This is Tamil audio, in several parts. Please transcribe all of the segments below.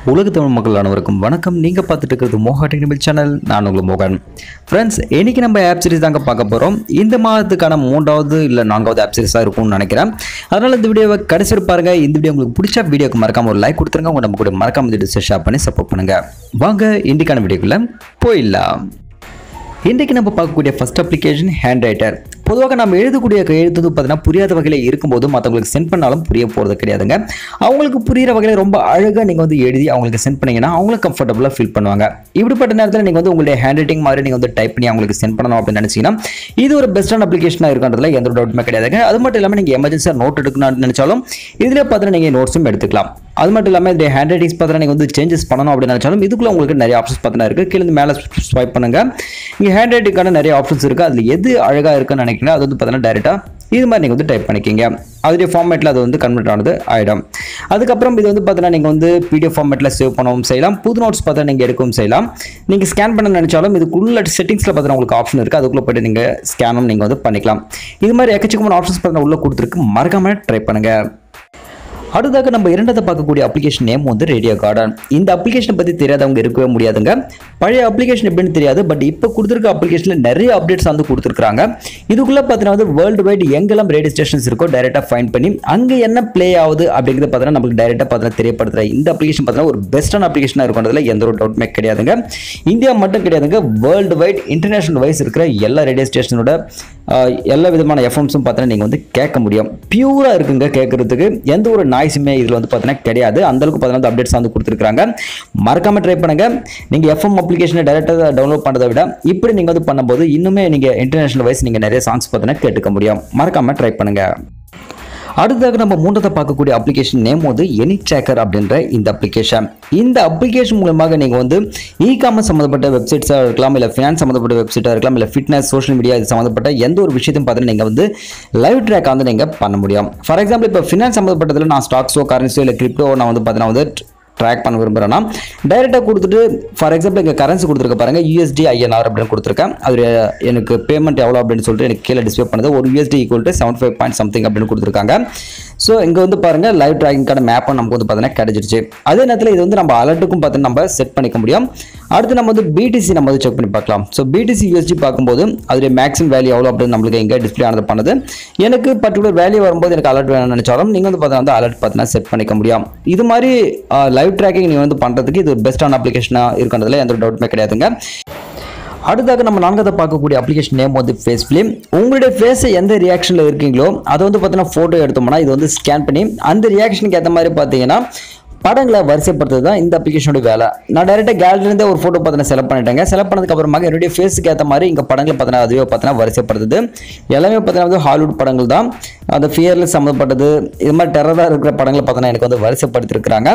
உலக தமிழ் மக்கள் அனைவருக்கும் வணக்கம் நீங்கள் பார்த்துட்டு இருக்கிறது மோகா டெக்னிக்கல் சேனல் நான் உங்கள் மோகன் ஃப்ரெண்ட்ஸ் இன்னைக்கு நம்ம ஆப் சீரிஸ் தாங்க பார்க்க போகிறோம் இந்த மாதத்துக்கான மூன்றாவது இல்லை நான்காவது ஆப் சீரிஸாக இருக்கும்னு நினைக்கிறேன் அதனால் இந்த வீடியோவை கடைசி வரை பாருங்க இந்த வீடியோ உங்களுக்கு பிடிச்ச வீடியோக்கு மறக்காம ஒரு லைக் கொடுத்துருங்க உங்க நம்ம கூட மறக்காம இந்த வீடியோ ஷேர் பண்ணி சப்போர்ட் பண்ணுங்க வாங்க இன்றைக்கான வீடியோக்குள்ள போயிடலாம் இன்றைக்கு நம்ம பார்க்கக்கூடிய ஃபர்ஸ்ட் அப்ளிகேஷன் ஹேண்ட் ரைட்டர் பொதுவாக நம்ம எழுதக்கூடிய கையெழுத்து வந்து பார்த்தீங்கன்னா புரியாத வகையில் இருக்கும்போது மற்றவங்களுக்கு சென்ட் பண்ணாலும் புரிய போகிறது கிடையாதுங்க அவங்களுக்கு புரியிற வகையில் ரொம்ப அழகாக நீங்கள் வந்து எழுதி அவங்களுக்கு சென்ட் பண்ணீங்கன்னா அவங்களும் கம்ஃபர்டபுளாக ஃபீல் பண்ணுவாங்க இப்படிப்பட்ட நேரத்தில் நீங்கள் வந்து உங்களுடைய ஹேண்ட் ரைட்டிங் மாதிரி நீங்கள் வந்து டைப் பண்ணி அவங்களுக்கு சென்ட் பண்ணணும் அப்படின்னு நினச்சிங்கன்னா இது ஒரு பெஸ்ட்டான அப்ளிகேஷனாக இருக்குன்றதுல எந்த ஒரு டவுட்டுமே கிடையாதுங்க அது மட்டும் இல்லாமல் நீங்கள் எமர்ஜென்சியாக நோட் எடுக்கணும்னு நினச்சாலும் இதில் பார்த்தீங்கன்னா நீங்கள் நோட்ஸும் எடுத்துக்கலாம் அது மட்டும் இல்லாமல் இந்த ஹேண்ட் ரைட்டிங்ஸ் பார்த்தீங்கன்னா நீங்கள் வந்து சேஞ்சஸ் பண்ணணும் அப்படின்னு நினச்சாலும் இதுக்குள்ள உங்களுக்கு நிறைய ஆப்ஷன்ஸ் பார்த்தீங்கன்னா இருக்குது கீழே இருந்து மேலே ஸ்வைப் பண்ணுங்க இங்கே ஹேண்ட் ரைட்டிங்கான நிறைய ஆப்ஷன்ஸ் இருக்குது அதில் எது அழகாக இருக்குன்னு நினைக்கிறீங்க அது வந்து பார்த்தீங்கன்னா டேரெக்டாக இது மாதிரி நீங்கள் வந்து டைப் பண்ணிக்கிங்க அதோடைய ஃபார்மேட்டில் அது வந்து கன்வெர்ட் ஆனது ஆகிடும் அதுக்கப்புறம் இது வந்து பார்த்தீங்கன்னா நீங்கள் வந்து பிடிஎஃப் ஃபார்மேட்டில் சேவ் பண்ணவும் செய்யலாம் புது நோட்ஸ் பார்த்தா நீங்கள் எடுக்கவும் செய்யலாம் நீங்கள் ஸ்கேன் பண்ண நினச்சாலும் இதுக்குள்ள செட்டிங்ஸில் பார்த்தீங்கன்னா உங்களுக்கு ஆப்ஷன் இருக்குது அதுக்குள்ளே போய்ட்டு நீங்கள் ஸ்கேனும் நீங்கள் வந்து பண்ணிக்கலாம் இது மாதிரி எக்கச்சக்கமான ஆப்ஷன்ஸ் பார்த்தீங்கன்னா உள்ளே கொடுத்துருக்கு மறக்காமல் ட்ரை பண்ணுங்கள் அடுத்ததாக நம்ம இரண்டாவது பார்க்கக்கூடிய அப்ளிகேஷன் நேம் வந்து ரேடியோ கார்டன் இந்த அப்ளிகேஷனை பற்றி தெரியாதவங்க இருக்கவே முடியாதுங்க பழைய அப்ளிகேஷன் எப்படின்னு தெரியாது பட் இப்போ கொடுத்துருக்க அப்ளிகேஷனில் நிறைய அப்டேட்ஸ் வந்து கொடுத்துருக்காங்க இதுக்குள்ளே பார்த்தீங்கன்னா வந்து வேர்ல்டு வைட் எங்கெல்லாம் ரேடியோ ஸ்டேஷன்ஸ் இருக்கோ டைரெக்டாக ஃபைன் பண்ணி அங்கே என்ன ப்ளே ஆகுது அப்படிங்கிறத பார்த்தீங்கன்னா நமக்கு டைரெக்டாக பார்த்தீங்கன்னா தெரியப்படுத்துகிற இந்த அப்ளிகேஷன் பார்த்தீங்கன்னா ஒரு பெஸ்ட்டான அப்ளிகேஷனாக இருக்குன்றதுல எந்த ஒரு டவுட்மே கிடையாதுங்க இந்தியா மட்டும் கிடையாதுங்க வேர்ல்டு வைட் இன்டர்நேஷனல் வைஸ் இருக்கிற எல்லா ரேடியோ ஸ்டேஷனோட எல்லா விதமான எஃப்எம்ஸும் பார்த்தீங்கன்னா நீங்கள் வந்து கேட்க முடியும் பியூராக இருக்குங்க கேட்குறதுக்கு எந்த ஒரு நாய்ஸுமே இதில் வந்து பார்த்தீங்கன்னா கிடையாது அந்தளவுக்கு பார்த்தீங்கன்னா அப்டேட்ஸ் வந்து கொடுத்துருக்காங்க மறக்காமல் ட்ரை பண்ணுங்கள் நீங்கள் எஃப்எம் அப்ளிகேஷனை டேரெக்டாக டவுன்லோட் பண்ணுறதை விட இப்படி நீங்கள் வந்து பண்ணும்போது இன்னுமே நீங்கள் இன்டர்நேஷனல் வைஸ் நீங்கள் நிறைய சாங்ஸ் பார்த்தீங்கன்னா கேட்டுக்க முடியும் மறக்காமல் ட்ரை பண்ணுங்கள் அடுத்ததாக நம்ம மூன்றதை பார்க்கக்கூடிய அப்ளிகேஷன் நேம் வந்து எனி ட்ராக்கர் அப்படின்ற இந்த அப்ளிகேஷன் இந்த அப்ளிகேஷன் மூலமாக நீங்கள் வந்து இ காமர்ஸ் சம்மந்தப்பட்ட வெப்சைட்ஸாக இருக்கலாம் இல்லை ஃபினான்ஸ் சம்மந்தப்பட்ட வெப்சைட்டாக இருக்கலாம் இல்லை ஃபிட்னஸ் சோஷியல் மீடியா இது சம்மந்தப்பட்ட எந்த ஒரு விஷயத்தையும் பார்த்து நீங்கள் வந்து லைவ் ட்ராக் வந்து நீங்கள் பண்ண முடியும் ஃபார் எக்ஸாம்பிள் இப்போ ஃபினான்ஸ் சம்மந்தப்பட்டதில் நான் ஸ்டாக்ஸோ கரன்சியோ இல்லை கிரிப்டோ நான் வந்து பார்த்தீங்கன்னா வந்து ட்ராக் பண்ண விரும்புகிறேன்னா டைரெக்டாக கொடுத்துட்டு ஃபார் எக்ஸாம்பிள் இங்கே கரன்சி கொடுத்துருக்க பாருங்க யூஎஸ்டி ஐஎன்ஆர் அப்படின்னு கொடுத்துருக்கேன் அது எனக்கு பேமெண்ட் எவ்வளோ அப்படின்னு சொல்லிட்டு எனக்கு கீழே டிஸ்பிளே பண்ணது ஒரு USD equal to seven five point something அப்படின்னு கொடுத்துருக்காங்க ஸோ இங்கே வந்து பாருங்க லைவ் ட்ராக்கிங்கான மேப்பை நமக்கு வந்து பார்த்தீங்கன்னா கிடைச்சிருச்சு அதே நேரத்தில் இது வந்து நம்ம அலர்ட்டுக்கும் பார்த்து நம்ம செட் பண்ணிக்க முடியும் அடுத்து நம்ம வந்து பிடிசி நம்ம வந்து செக் பண்ணி பார்க்கலாம் ஸோ பிடிசி யூஎஸ்டி பார்க்கும்போது அதோடைய மேக்ஸிமம் வேல்யூ எவ்வளோ அப்படின்னு நம்மளுக்கு இங்கே டிஸ்பிளே ஆனது பண்ணுது எனக்கு பர்டிகுலர் வேல்யூ வரும்போது எனக்கு அலர்ட் வேணும்னு நினைச்சாலும் நீங்கள் வந்து பார்த்தீங்கன்னா வந்து அலர்ட் பார்த்தீங்கன்னா செட் பண்ணிக்க முடியும் இது மாதிரி லைவ் ட்ராக்கிங் நீங்கள் வந்து பண்ணுறதுக்கு இது ஒரு பெஸ்ட்டான அப்ளிகேஷனாக இருக்கின்றதுல எந்த ஒரு டவுட்டுமே கிடையாதுங்க அடுத்தாக நம்ம நான்காவது பார்க்கக்கூடிய அப்ளிகேஷன் நேம் வந்து ஃபேஸ் ஃபிலிம் உங்களுடைய ஃபேஸை எந்த ரியாக்ஷனில் இருக்கீங்களோ அதை வந்து பார்த்தீங்கன்னா ஃபோட்டோ எடுத்தோம்னா இது வந்து ஸ்கேன் பண்ணி அந்த ரியாக்ஷனுக்கு ஏற்ற மாதிரி பார்த்தீங்கன்னா படங்களை வரிசைப்படுத்துறது தான் இந்த அப்ளிகேஷனோட வேலை நான் டேரெக்டாக கேலரிலேருந்தே ஒரு ஃபோட்டோ பார்த்தீங்கன்னா செலக்ட் பண்ணிட்டேங்க செலக்ட் பண்ணதுக்கு அப்புறமாக என்னுடைய ஃபேஸுக்கு ஏற்ற மாதிரி இங்கே படங்களை பார்த்தீங்கன்னா அதுவே பார்த்தீங்கன்னா வரிசைப்படுத்துது எல்லாமே பார்த்தீங்கன்னா வந்து ஹாலிவுட் படங்கள் தான் அந்த ஃபியரில் சம்மந்தப்பட்டது இது மாதிரி டெரராக இருக்கிற படங்களை பார்த்தீங்கன்னா எனக்கு வந்து வரிசைப்படுத்திருக்கிறாங்க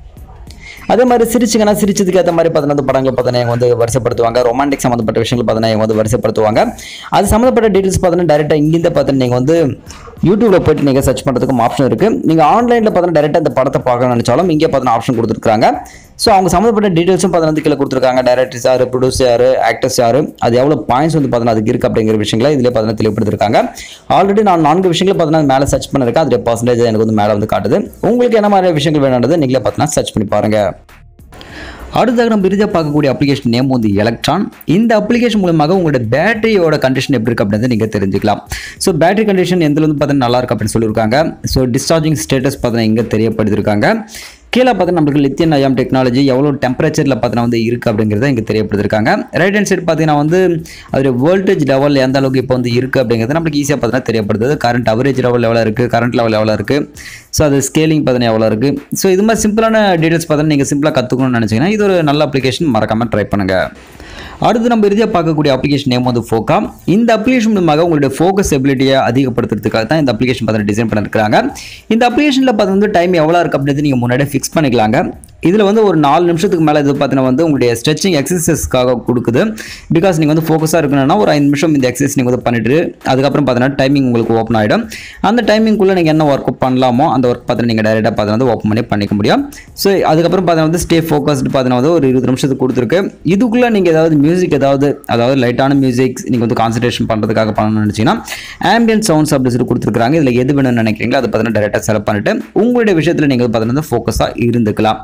அதே மாதிரி சிரிச்சுங்கன்னா சிரிச்சதுக்கு ஏற்ற மாதிரி பார்த்தீங்கன்னா படங்களை பார்த்தீங்கன்னா வந்து வரிசைப்படுத்துவாங்க ரொமான்டிக் சம்மந்தப்பட்ட விஷயங்கள் பார்த்தீங்கன்னா வந்து வரிசைப்படுத்துவாங்க அது சம்மந்தப்பட்ட டீட்டெயில்ஸ் பார்த்தீங்கன்னா டேரெக்டாக இங்கிருந்து பார்த்தீங்கன்னா நீங்கள் வந்து யூடியூப்ல போயிட்டு நீங்கள் சர்ச் பண்ணுறதுக்கும் ஆப்ஷன் இருக்குது நீங்கள் ஆன்லைனில் பார்த்தீங்கன்னா டேரெக்டாக இந்த படத்தை பார்க்கணும்னு நினச்சாலும் இங்கே பார்த்தீங்கன்னா ஆப்ஷன் கொடுத்துருக்காங்க ஸோ அவங்க சம்மந்தப்பட்ட டீட்டெயில்ஸும் பார்த்தீங்கன்னா கீழே கொடுத்துருக்காங்க டேரக்டர்ஸ் யார் ப்ரொடியூஸ் யார் ஆக்டர்ஸ் யார் அது எவ்வளோ பாயிண்ட்ஸ் வந்து பார்த்தீங்கன்னா அதுக்கு இருக்குது அப்படிங்கிற விஷயங்களை இதிலே பார்த்தீங்கன்னா தெளிவுபடுத்திருக்காங்க ஆல்ரெடி நான் நான்கு விஷயங்களை பார்த்தீங்கன்னா மேலே சர்ச் பண்ணிருக்கேன் அதோடைய பர்சன்டேஜ் எனக்கு வந்து மேலே வந்து காட்டுது உங்களுக்கு என்ன மாதிரி விஷயங்கள் வேணுன்றது நீங்களே பார்த்தீங்கன்னா சர்ச் பண்ணி பாருங்கள் அடுத்ததாக நம்ம இறுதியாக பார்க்கக்கூடிய அப்ளிகேஷன் நேம் வந்து எலக்ட்ரான் இந்த அப்ளிகேஷன் மூலமாக உங்களோட பேட்டரியோட கண்டிஷன் எப்படி இருக்குது அப்படின்னு நீங்கள் தெரிஞ்சுக்கலாம் ஸோ பேட்டரி கண்டிஷன் எந்த வந்து பார்த்தீங்கன்னா நல்லா இருக்கு அப்படின்னு சொல்லியிருக்காங்க ஸோ டிஸ்சார்ஜிங் ஸ்டேட்டஸ் பார்த்தீங்கன்னா இங்கே தெரியப்படுத்திருக்காங்க கீழே பார்த்தீங்கன்னா நம்மளுக்கு லித்தியன் அயம் டெக்னாலஜி எவ்வளோ டெம்பரேச்சரில் பார்த்தீங்கன்னா வந்து இருக்குது அப்படிங்கிறத இங்கே தெரியப்படுத்திருக்காங்க ரைட் ஹேண்ட் சைடு பார்த்தீங்கன்னா வந்து அதோடைய வோல்டேஜ் லெவல் எந்த அளவுக்கு இப்போ வந்து இருக்குது அப்படிங்கிறது நம்மளுக்கு ஈஸியாக பார்த்தீங்கன்னா தெரியப்படுது கரண்ட் அவரேஜ் லெவல் எவ்வளோ இருக்குது கரண்ட் லெவல் எவ்வளோ இருக்குது ஸோ அது ஸ்கேலிங் பார்த்தீங்கன்னா எவ்வளோ இருக்குது ஸோ இது மாதிரி சிம்பிளான டீட்டெயில்ஸ் பார்த்தீங்கன்னா நீங்கள் சிம்பிளாக கற்றுக்கணும்னு நினச்சிங்கன்னா இது ஒரு நல்ல அப்ளிகேஷன் மறக்காமல் ட்ரை பண்ணுங்கள் அடுத்து நம்ம இறுதியாக பார்க்கக்கூடிய அப்ளிகேஷன் நேம் வந்து ஃபோக்கா இந்த அப்ளிகேஷன் மூலமாக உங்களுடைய ஃபோக்கஸ் எபிலிட்டியை அதிகப்படுத்துறதுக்காக தான் இந்த அப்ளிகேஷன் பார்த்து டிசைன் பண்ணிருக்காங்க இந்த அப்ளிகேஷனில் பார்த்து வந்து டைம் எவ்வளோ இருக்குது அப்படின்றது நீங்கள் முன்னாடியே ஃபிக்ஸ் பண்ணிக்கலாங்க இதில் வந்து ஒரு நாலு நிமிஷத்துக்கு மேலே இது பார்த்தீங்கன்னா வந்து உங்களுடைய ஸ்ட்ரெச்சிங் எக்ஸசைஸ்க்காக கொடுக்குது பிகாஸ் நீங்கள் வந்து ஃபோக்கஸாக இருக்கணும்னா ஒரு ஐந்து நிமிஷம் இந்த எக்ஸசைஸ் நீங்கள் வந்து பண்ணிட்டு அதுக்கப்புறம் பார்த்தீங்கன்னா டைமிங் உங்களுக்கு ஓப்பன் ஆகிடும் அந்த டைமிங்குள்ளே நீங்கள் என்ன ஒர்க் பண்ணலாமோ அந்த ஒர்க் பார்த்து நீங்கள் டேரெக்டாக பார்த்தீங்கன்னா வந்து ஓப்பன் பண்ணி பண்ணிக்க முடியும் ஸோ அதுக்கப்புறம் பார்த்தீங்கன்னா வந்து ஸ்டே ஃபோக்கஸ்டு பார்த்தீங்கன்னா வந்து ஒரு இருபது நிமிஷத்துக்கு கொடுத்துருக்கு இதுக்குள்ளே நீங்கள் ஏதாவது மியூசிக் ஏதாவது அதாவது லைட்டான மியூசிக் நீங்கள் வந்து கான்சன்ட்ரேஷன் பண்ணுறதுக்காக பண்ணணும்னு நினச்சிங்கன்னா ஆம்பியன் சவுண்ட்ஸ் அப்படி சொல்லி கொடுத்துருக்காங்க இதில் எது வேணும்னு நினைக்கிறீங்களோ அதை பார்த்தீங்கன்னா டேரெக்டாக செலக்ட் பண்ணிட்டு உங்களுடைய விஷயத்தில் நீங்கள் பார்த்தீங்கன்னா ஃபோக்கஸாக இருந்துக்கலாம்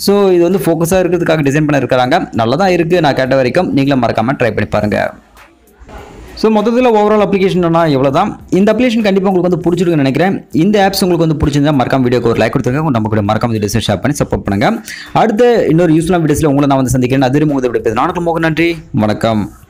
ஸோ இது வந்து ஃபோக்கஸாக இருக்கிறதுக்காக டிசைன் பண்ணியிருக்கிறாங்க நல்லா தான் இருக்குது நான் கேட்ட வரைக்கும் நீங்களும் மறக்காமல் ட்ரை பண்ணி பாருங்கள் ஸோ மொத்தத்தில் ஓவரால் அப்ளிகேஷன்னா எவ்வளோ தான் இந்த அப்ளிகேஷன் கண்டிப்பாக உங்களுக்கு வந்து பிடிச்சிருக்குன்னு நினைக்கிறேன் இந்த ஆப்ஸ் உங்களுக்கு வந்து பிடிச்சிருந்தா மறக்காம வீடியோக்கு ஒரு லைக் கொடுத்துருங்க நம்ம கூட மறக்காம வீடியோஸ் ஷேர் பண்ணி சப்போர்ட் பண்ணுங்க அடுத்த இன்னொரு யூஸ்ஃபுல்லான வீடியோஸில் உங்களை நான் வந்து சந்திக்கிறேன் அதிரும் உங்கள் நானுக்கு மோக நன்றி வணக்கம்